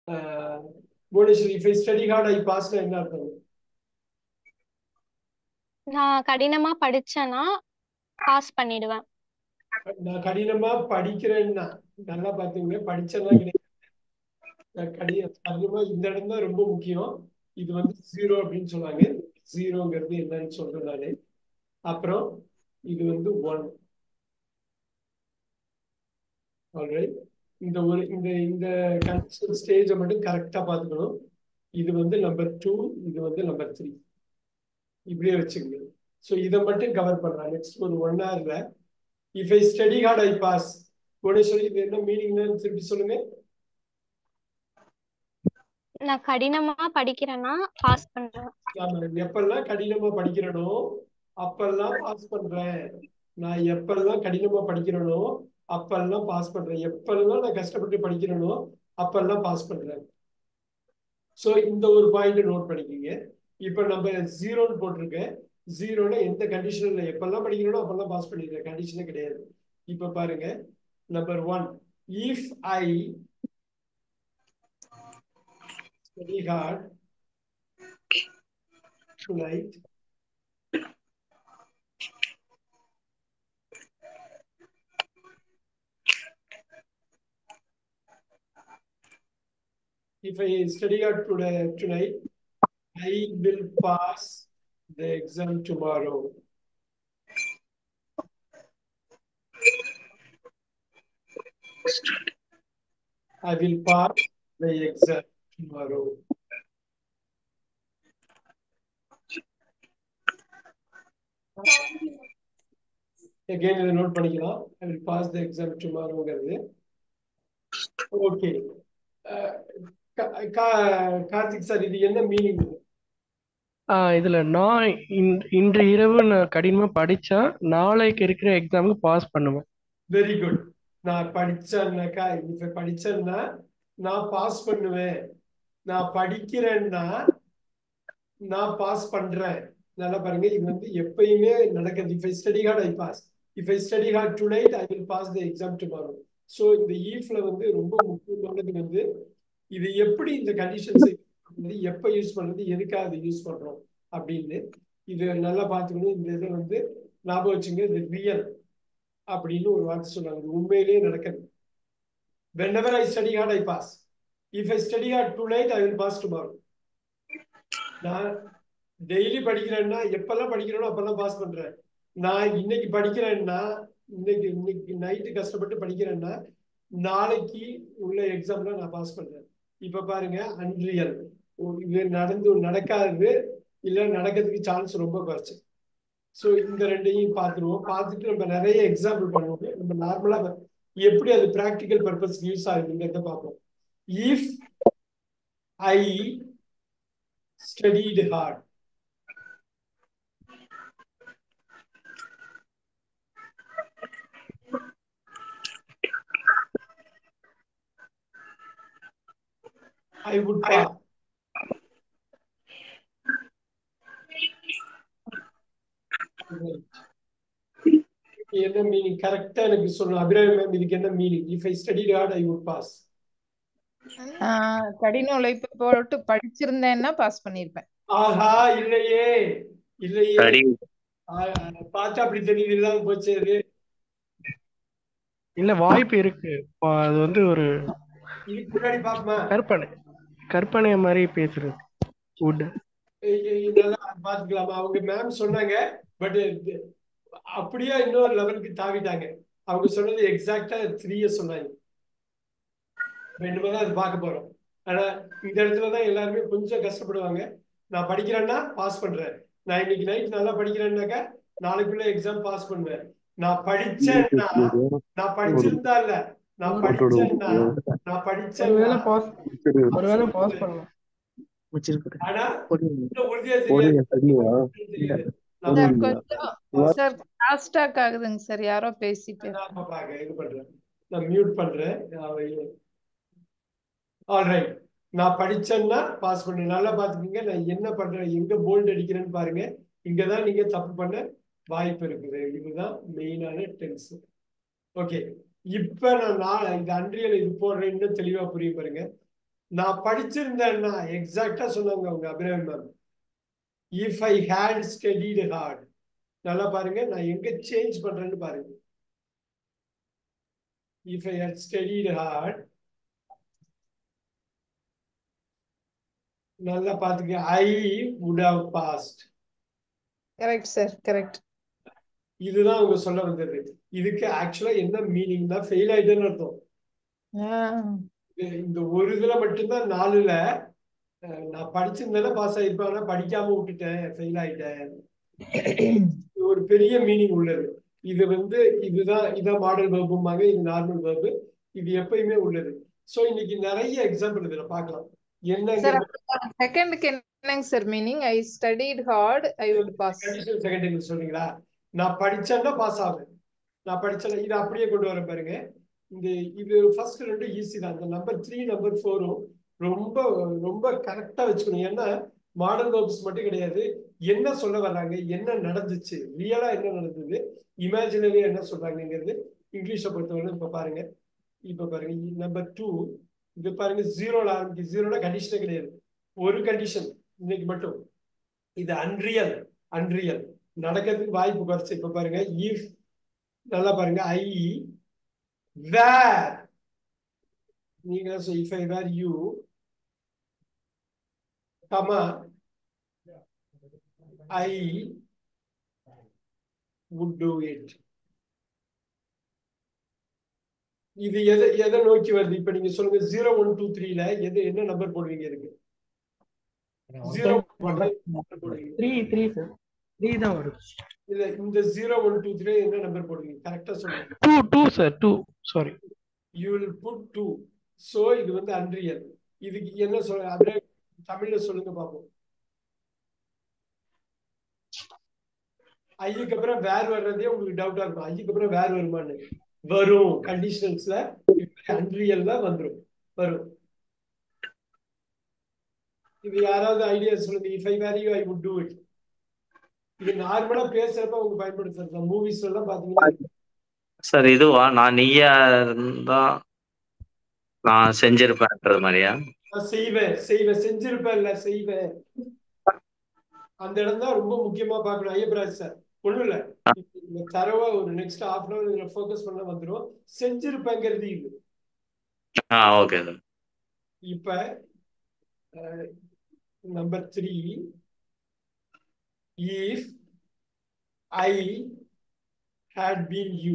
Bhuvaneswari if I study hard I பாஸ்னா என்ன அர்த்தம் நான் கடினமா படிச்சேன்னா பாஸ் பண்ணிடுவேன் நான் கடினமா படிக்கிறேன்னா நல்லா பாத்துங்க படிச்சேன்னா கிடையாது நான் கடி அதிகமா இந்த இடம் தான் ரொம்ப முக்கியம் இது வந்து ஜீரோ அப்படின்னு சொன்னாங்க ஜீரோங்கிறது என்னன்னு சொல்றேன் நானு அப்புறம் இது வந்து ஒன் ஆல்ரைட் இந்த ஒரு இந்த இந்த கன்ஸ்டன்ட் ஸ்டேஜை மட்டும் கரெக்டா பார்த்துக்கணும் இது வந்து நம்பர் டூ இது வந்து நம்பர் த்ரீ இப்படியே வச்சுக்கணும் ஸோ இதை மட்டும் கவர் பண்றேன் நெக்ஸ்ட் ஒரு ஒன் ஹவர்ல if I study hard I pass Bhuvaneswari இது என்ன மீனிங்னு திருப்பி சொல்லுங்க நான் கடினமா படிக்கிறேன்னா பாஸ் பண்றேன் நாம எப்பெல்லாம் கடினமா படிக்கிறேனோ அப்பெல்லாம் பாஸ் பண்றேன் நான் எப்பெல்லாம் கடினமா படிக்கிறேனோ அப்பெல்லாம் பாஸ் பண்றேன் எப்பெல்லாம் நான் கஷ்டப்பட்டு படிக்கிறேனோ அப்பெல்லாம் பாஸ் பண்றேன் ஸோ இந்த ஒரு பாயிண்ட் நோட் பண்ணிக்கோங்க இப்போ நம்ம ஜீரோன்னு போட்டிருக்கேன் ஜீரோல எந்த கண்டிஷன்ல எப்பெல்லாம் படிக்கிறேனோ அப்பெல்லாம் பாஸ் பண்ணிடுறேன் கண்டிஷனே கிடையாது இப்போ பாருங்க number one if I study hard tonight. If I study hard today, tonight, I will pass the exam tomorrow. I will pass the exam tomorrow. Again, இதை நோட் பண்ணிக்கலாம் I will pass the exam டுமாரோங்கிறது okay Karthik sir இது என்ன meaning ஆஹ் இதுல நான் இன்- இன்று இரவு நான் கடினமா படிச்சா நாளைக்கு இருக்கிற எக்ஸாமுக்கு பாஸ் பண்ணுவேன் வெரி குட் நான் படிச்சேன்னாக்கா இப்ப படிச்சேன்னா நான் பாஸ் பண்ணுவேன் நான் படிக்கிறேன்னா நான் பாஸ் பண்றேன் நல்லா பாருங்க இது வந்து எப்பயுமே நடக்குது if I study hard I pass if I study hard tonight I will pass the exam tomorrow so இந்த ஈஃப்ல வந்து ரொம்ப முக்கியமானது வந்து இது எப்படி இந்த கண்டிஷன்ஸ் எப்ப யூஸ் பண்றது எதுக்காக அதை யூஸ் பண்றோம் அப்படின்னு இது நல்லா பார்த்துக்கணும் இந்த இதை வந்து ஞாபகம் வச்சுங்க இது ரியல் அப்படின்னு ஒரு வார்த்தை சொன்னாங்க இது உண்மையிலேயே நடக்குது whenever I study hard, I pass. If I study hard tonight, I will pass tomorrow. நான் டெய்லி படிக்கிறேன்னா எப்பெல்லாம் படிக்கிறேனோ அப்பெல்லாம் பாஸ் பண்றேன் நான் இன்னைக்கு படிக்கிறேன்னா இன்னைக்கு இன்னைக்கு நைட்டு கஷ்டப்பட்டு படிக்கிறேன்னா நாளைக்கு உள்ள எக்ஸாம்ல நான் பாஸ் பண்றேன் இப்ப பாருங்க அன்ரியல் இது நடந்து நடக்காது இல்ல நடக்கிறதுக்கு சான்ஸ் ரொம்ப குறைச்சு ஸோ இந்த ரெண்டையும் பார்த்துருவோம் பார்த்துட்டு நம்ம நிறைய எக்ஸாம்பிள் பண்ணுவோம் நம்ம நார்மலா எப்படி அது ப்ராக்டிக்கல் பர்பஸ்க்கு யூஸ் ஆகுதுங்கிறத பார்ப்போம் if I studied hard I would pass. என்ன மீனிங் கரெக்டா எனக்கு சொல்லணும் அபிராமி மேம் இதுக்கு என்ன meaning if I study hard I would pass ஆஹ் கடின உழைப்பு போட்டு படிச்சிருந்தேன்னா பாஸ் பண்ணிருப்பேன் ஆஹா இல்லையே இல்லையே சரி ஆ- ஆ, பார்த்தா அப்படி தெரியுது இல்லாம போச்சு அது இல்ல வாய்ப்பு இருக்கு பா- அது வந்து ஒரு இதுக்கு முன்னாடி பாப்போமா கற்பனை கற்பனை மாதிரி பேசுறது wood இ- இ- இதெல்லாம் பாத்துக்கலாமா அவங்க மேம் சொன்னாங்க பட் அப்படியே இன்னொரு லெவலுக்கு தாவிட்டாங்க அவங்க சொன்னது எக்ஸாக்டா த்ரீய சொன்னாங்க ரெண்டு பேரும் தான் அது பார்க்க போறோம் ஆனா இந்த இடத்துல தான் எல்லாருமே கொஞ்சம் கஷ்டப்படுவாங்க நான் படிக்கிறேன்னா பாஸ் பண்றேன் நான் இன்னைக்கு நைட் நல்லா படிக்கிறேன்னாக்கா நாளைக்குள்ள எக்ஸாம் பாஸ் பண்ணுவேன் நான் படிச்சேன்னா நான் படிச்சிருந்தா இல்ல நான் படிச்சேன்னா நான் ஒருவேளை படிச்சேன்னா பாஸ் ஒருவேளை பாஸ் பண்ணலாம் ஆனா இன்னும் உறுதியா போடுங்க தெரியாது சரியா தெரியாது சார் போடுங்க கொஞ்சம் சார் ஃபாஸ்டாக் ஆகுதுங்க சார் யாரோ பேசிட்டு நான் பாப்பாங்க இது பண்றேன் நான் மியூட் பண்றேன் ஆல்ரைட் நான் படிச்சேன்னா பாஸ் பண்ணேன் நல்லா பாத்துக்கோங்க நான் என்ன பண்றேன் எங்க போல்ட் அடிக்கிறேன்னு பாருங்க இங்கதான் நீங்க தப்பு பண்ண வாய்ப்பு இருக்குது இதுதான் மெயினான டென்ஸ் ஓகே இப்ப நான் நான் இந்த அன்றியல் இது போடுறேன் இன்னும் தெளிவா புரியும் பாருங்க நான் படிச்சிருந்தேன்னா எக்ஸாக்டா சொன்னாங்க அவங்க Abirami ma'am if I had studied hard நல்லா பாருங்க நான் எங்க சேஞ்ச் பண்றேன்னு பாருங்க if I had studied hard நல்லா பாத்துக்க I would have passed correct sir correct இதுதான் அவங்க சொல்ல வந்தது இதுக்கு ஆக்சுவலா என்ன மீனிங்னா ஃபெயில் ஆயிட்டேன்னு அர்த்தம் இது- இந்த ஒரு இதுல மட்டும்தான் நாலுல அஹ், நான் படிச்சிருந்தேன்னா பாஸ் ஆயிருப்பேன் ஆனா படிக்காம விட்டுட்டேன் ஃபெயில் ஆயிட்டேன் இது ஒரு பெரிய மீனிங் உள்ளது இது வந்து இதுதான் இதான் மாடல் வேர்பும்பாங்க இது நார்மல் வேர்பு இது எப்பயுமே உள்ளது சோ இன்னைக்கு நிறைய எக்ஸாம்பிள் இதுல பார்க்கலாம் என்னங்க சார் செகண்டுக்கு என்னங்க sir meaning I studied hard I would pass conditional second சொல்றீங்களா நான் படிச்சேன்னா பாஸ் ஆவேன் நான் படிச்சேன் இதை அப்படியே கொண்டு வர பாருங்க இந்த இது ஃபர்ஸ்ட் ரெண்டு ஈஸி தான் இந்த நம்பர் த்ரீ நம்பர் ஃபோரும் ரொம்ப ரொம்ப கரெக்டா வச்சுக்கணும் ஏன்னா மாடல் வேர்ப்ஸ் மட்டும் கிடையாது என்ன சொல்ல வர்றாங்க என்ன நடந்துச்சு ரியலா என்ன நடந்தது இமேஜினரியா என்ன சொல்றாங்கங்கிறது இங்கிலீஷை பொறுத்தவரை இப்ப பாருங்க இப்ப பாருங்க நம்பர் டூ இது பாருங்க ஜீரோல ஆரம்பிக்கு ஜீரோல கண்டிஷனே கிடையாது ஒரு கண்டிஷன் இன்னைக்கு மட்டும் இது அன்ரியல் அன்ரியல் நடக்கிறதுக்கு வாய்ப்பு குறைச்சு இப்ப பாருங்க இஃப் நல்லா பாருங்க ஐ வேர் நீங்க if I were you comma I would do it இது எதை எதை நோக்கி வருது இப்ப நீங்க சொல்லுங்க ஜீரோ ஒன் டூ த்ரீல எது என்ன நம்பர் போடுவீங்க இருக்கு ஜீரோ போடுவீங்க த்ரீ த்ரீ சார் த்ரீ தான் வருது இல்ல இந்த ஜீரோ ஒன் டூ த்ரீ என்ன நம்பர் போடுவீங்க கரெக்டா சொல்லுங்க two two sir two sorry you will put two so இது வந்து அன்ரியல் இதுக்கு என்ன சொல்ல அப்படியே தமிழ்ல சொல்லுங்க பாப்போம் ஐயுக்கு அப்புறம் வேர் வர்றதே உங்களுக்கு டவுட்டா இருக்கும் ஐயுக்கு அப்புறம் வேர் வருமான்னு வரும் கண்டிஷனல்ஸ்ல அன்ரியல்ல வந்துரும் வரும் இது யாராவது ஐடியா சொல்லுங்க if I were you I would do it இது நார்மலா பேசுறப்ப அவங்க பயன்படுத்துறது மூவிஸ்ல எல்லாம் பாத்தீங்கன்னா சார் இதுவா நான் நீயா இருந்தா நான் செஞ்சிருப்பேன்றது மாதிரியா நான் செய்வேன் செய்வேன் செஞ்சிருப்பேன் இல்ல செய்வேன் அந்த இடம் தான் ரொம்ப முக்கியமா பார்க்கணும் ஐயப்பராஜ் சார் ஒண்ணும் இல்ல இந்த தரவா ஒரு நெக்ஸ்ட் ஹாஃப் அன் அவர் இதுல ஃபோக்கஸ் பண்ண வந்துரும் செஞ்சிருப்பேங்கிறது இது ஆ ஓகே சார் இப்ப number three if I had been you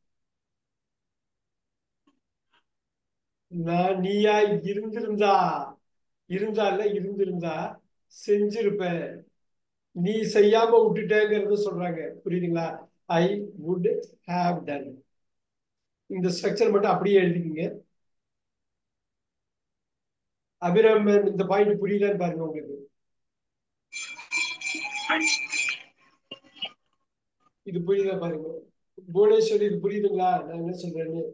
நான் நீயா இருந்திருந்தா இருந்தா இல்ல இருந்திருந்தா செஞ்சிருப்பேன் நீ செய்யாம விட்டுட்டேங்கிறத சொல்றாங்க புரியுதுங்களா ஐ வுட் ஹாவ் டன் இந்த ஸ்ட்ரக்சர் மட்டும் அப்படியே எழுதிக்கங்க அபிராம் ma'am, இந்த பாயிண்ட் புரியலன்னு பாருங்க உங்களுக்கு இது புரியுதா பாருங்க புவனேஸ்வரி இது புரியுதுங்களா நான் என்ன சொல்றேன்னு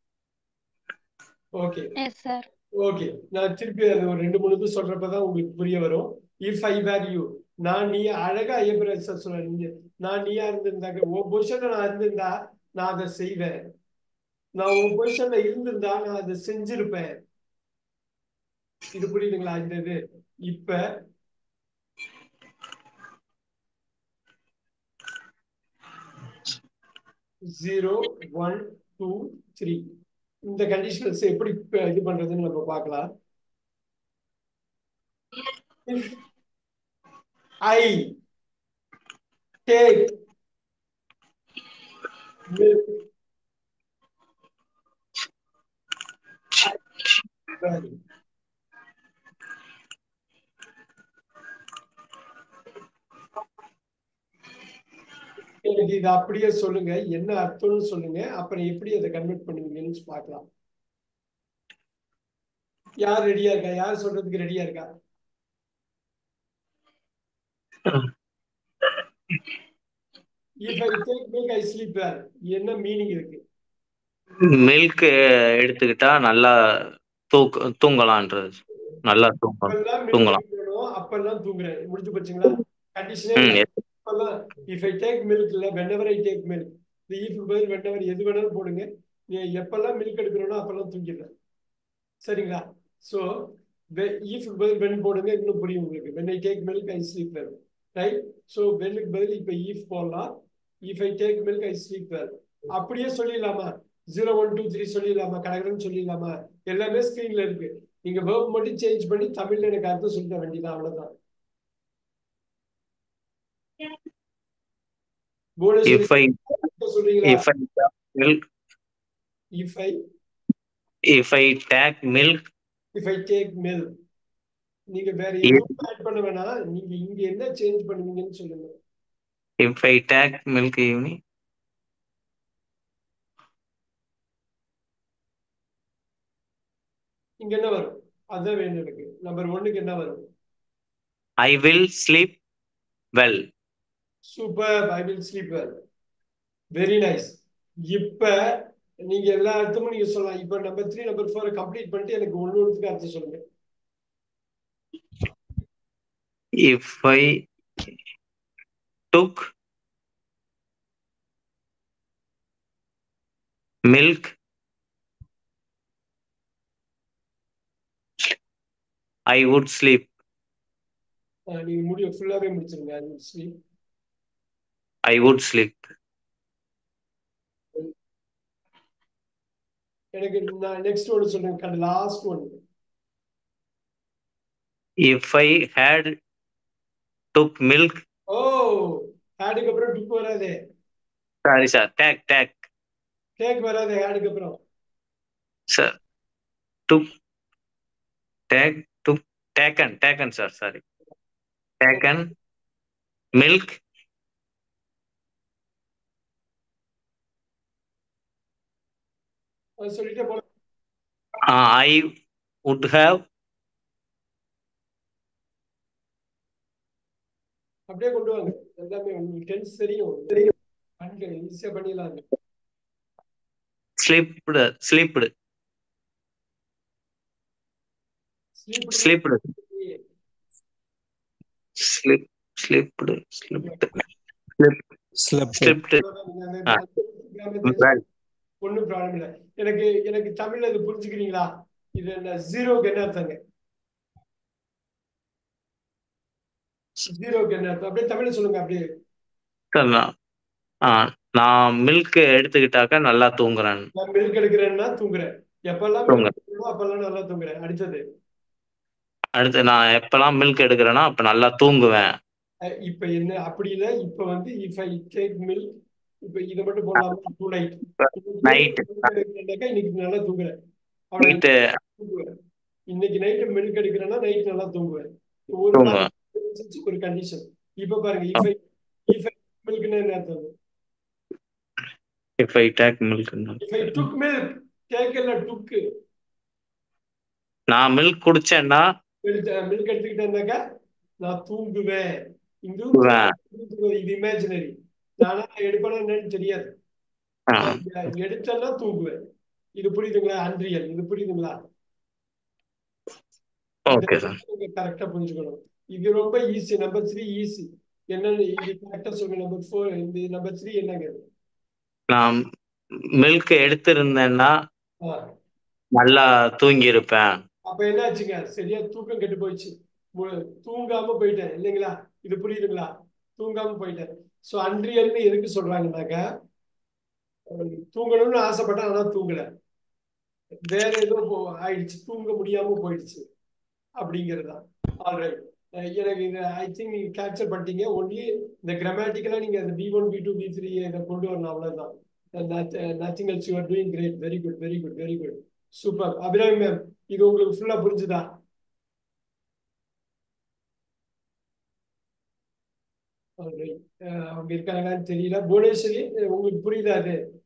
ஓகே எஸ் சார் ஓகே நான் திருப்பி அது ஒரு ரெண்டு மூணு இது சொல்றப்பதான் உங்களுக்கு புரிய வரும் இஃப் ஐ வேர் யூ நான் நீ அழகா ஐயப்பராஜ் சார் சொல்றீங்க நான் நீயா இருந்திருந்தாக்க உன் பொசிஷன்ல நான் இருந்திருந்தா நான் அதை செய்வேன் நான் உன் பொசிஷன்ல இருந்திருந்தா நான் அதை செஞ்சிருப்பேன் இது புரியுதுங்களா இந்த இது இப்ப ஜீரோ ஒன் டூ த்ரீ இந்த கண்டிஷன்ஸ் எப்படி இப்ப இது பண்றதுன்னு நம்ம பார்க்கலாம் If I take milk I- எனக்கு இது அப்படியே சொல்லுங்க என்ன அர்த்தம்னு சொல்லுங்க அப்புறம் எப்படி அதை கன்வெர்ட் பண்ணுவீங்கன்னு பார்க்கலாம் யார் ரெடியா இருக்கா யார் சொல்றதுக்கு ரெடியா இருக்கா if I take milk I sleep well என்ன மீனிங் இருக்கு மில்க் எடுத்துக்கிட்டா நல்லா தூக்க தூங்கலான்றது நல்லா தூங்கலாம் அப்பெல்லாம் milk தூங்கலாம். எடுக்கணும், அப்பெல்லாம் தூங்குறேன் முடிஞ்சு போச்சுங்களா கண்டிஷனே ம் yes. அப்பெல்லாம் இஃப் ஐ டேக் மில்க் இல்ல வென்எவர் ஐ டேக் மில்க் இந்த ஈஃப் பதில் வென்எவர் எது வேணாலும் போடுங்க நீ எப்பெல்லாம் மில்க் எடுக்கிறோனோ அப்பெல்லாம் தூங்கிடுறேன் சரிங்களா சோ இஃப் பதில் வென் போடுங்க இன்னும் புரியும் உங்களுக்கு when I take milk I sleep well right so வெல்லுக்கு பதில் இப்போ இஃப் போடலாம் if I take milk I sleep well அப்படியே சொல்லிடலாமா ஜீரோ ஒன் டூ த்ரீ சொல்லிடலாமா கடகடன்னு சொல்லிடலாமா எல்லாமே ஸ்க்ரீன்ல இருக்கு நீங்க வேர்ப் மட்டும் சேஞ்ச் பண்ணி தமிழ்ல எனக்கு அர்த்தம் சொல்லிட வேண்டியதான் அவ்வளவுதான் புவனேஸ்வரி if I சொல்றீங்களா if I take milk if I if I take milk if I take milk நீங்க வேற If- எதுவும் ஆட் பண்ண வேணாம் நீங்க இங்க என்ன சேஞ்ச் பண்ணுவீங்கன்னு சொல்லுங்க if I take milk evening இங்க என்ன வரும் அதான் வேணும் எனக்கு நம்பர் ஒன்னுக்கு என்ன வரும் I will sleep well super I will sleep well very nice இப்ப நீங்க எல்லா அர்த்தமும் நீங்க சொல்லலாம் இப்ப number three number four complete பண்ணிட்டு எனக்கு ஒன்னு ஒன்றுக்கு அர்த்தம் சொல்லுங்க if I took milk I would sleep அஹ் நீங்க முடிய ஃபுல்லாவே முடிச்சிருங்க I will sleep I would sleep எனக்கு நான் நெக்ஸ்ட் ஒன்று சொல்லுங்க last one if I had took milk ஓ ஆடுக்கு அப்புறம் டுக் வராதே sorry sir take take take வராதே ஆடுக்கு அப்புறம் sir took take took taken taken sir sorry taken milk அது சொல்லிட்டே போல uh, I would have அப்படியே கொண்டு வாங்க எல்லாமே உங்களுக்கு டென்ஸ் தெரியும் தெரியும் ஈஸியா பண்ணிடலாம் slept slept sleep slept sleep slept slept slept slept Ah. well ஒன்றும் ப்ராப்ளம் இல்லை எனக்கு எனக்கு தமிழ்ல இது புரிஞ்சுக்கிறீங்களா இது என்ன ஜீரோக்கு என்ன அர்த்தங்க ஜீரோக்கு என்ன அர்த்தம் அப்படியே தமிழ்ல சொல்லுங்க அப்படியே sir, நான் ஆ, நான் மில்க் எடுத்துக்கிட்டாக்க நல்லா தூங்குறேன் நான் மில்க் எடுக்கிறேன்னா தூங்குறேன் எப்பெல்லாம் தூங்க. milk எடுக்கிறேனோ அப்பெல்லாம் நல்லா தூங்குறேன் அடுத்தது அடுத்து நான் எப்பெல்லாம் மில்க் எடுக்கிறேனோ அப்ப நல்லா தூங்குவேன் அஹ் இப்ப என்ன அப்படி இல்லை இப்ப வந்து இஃப் ஐ டேக் மில்க் இப்ப இதை மட்டும் போடலாமா டூ நைட் Night. இன்னைக்கு நல்லா தூங்குறேன் அவ்வளவு நைட்டு தூங்குவேன் இன்னைக்கு நைட்டு மில்க் எடுக்கிறேன்னா நைட் நல்லா தூங்குவேன் ஒரு தூங்குவேன் நாள் ஒரு கண்டிஷன் இப்ப பாருங்க இஃப் ஐ இஃப் ஐ மில்க்னா என்ன அர்த்தம் if I take milk if I took milk take இல்ல டுக் நான் மில்க் குடிச்சேன்னா மில்க் எடுத்துக்கிட்டேன்னாக்கா நான் தூங்குவேன் இங்க தூங்குவேன். இது இமேஜினரி நானா எடுப்பேனா என்னன்னு தெரியாது ஆ, நான் எடுத்தேன்னா தூங்குவேன் இது புரியுதுங்களா அன்ரியல் இது புரியுதுங்களா ஓகே சார் கரெக்டா புரிஞ்சுக்கணும் இது ரொம்ப ஈஸி நம்பர் த்ரீ ஈஸி என்னன்னு இது கரெக்டா சொல்லுங்க நம்பர் ஃபோர் இந்த நம்பர் த்ரீ என்னங்க இது? நான் மில்க் எடுத்திருந்தேன்னா ஆ, நல்லா தூங்கி இருப்பேன் அப்ப என்ன ஆச்சுங்க சரியா தூக்கம் கெட்டு போயிடுச்சு மு- தூங்காம போயிட்டேன் இல்லைங்களா இது புரியுதுங்களா தூங்காம போயிட்டேன் சோ அன்ரியல்னு எதுக்கு சொல்றாங்கன்னாக்கா அஹ் தூங்கணும்னு ஆசைப்பட்டேன் ஆனா தூங்கல வேற ஏதோ போ- ஆயிடுச்சு தூங்க முடியாம போயிடுச்சு அப்படிங்கிறதா ஆல்ரைட் எனக்கு இது ஐ திங்க் நீங்க கேப்சர் பண்ணிட்டீங்க ஒன்லி இந்த கிராமட்டிக்கலா நீங்க அந்த p one p two p three இதை கொண்டு வரணும் அவ்வளவுதான் nothing else you are doing great very good very good very good super Abirami ma'am இது உங்களுக்கு ஃபுல்லா புரிஞ்சுதா Alright. அஹ் அவங்க இருக்காங்களான்னு தெரியல புவனேஸ்வரி அஹ் உங்களுக்கு புரியுதா அது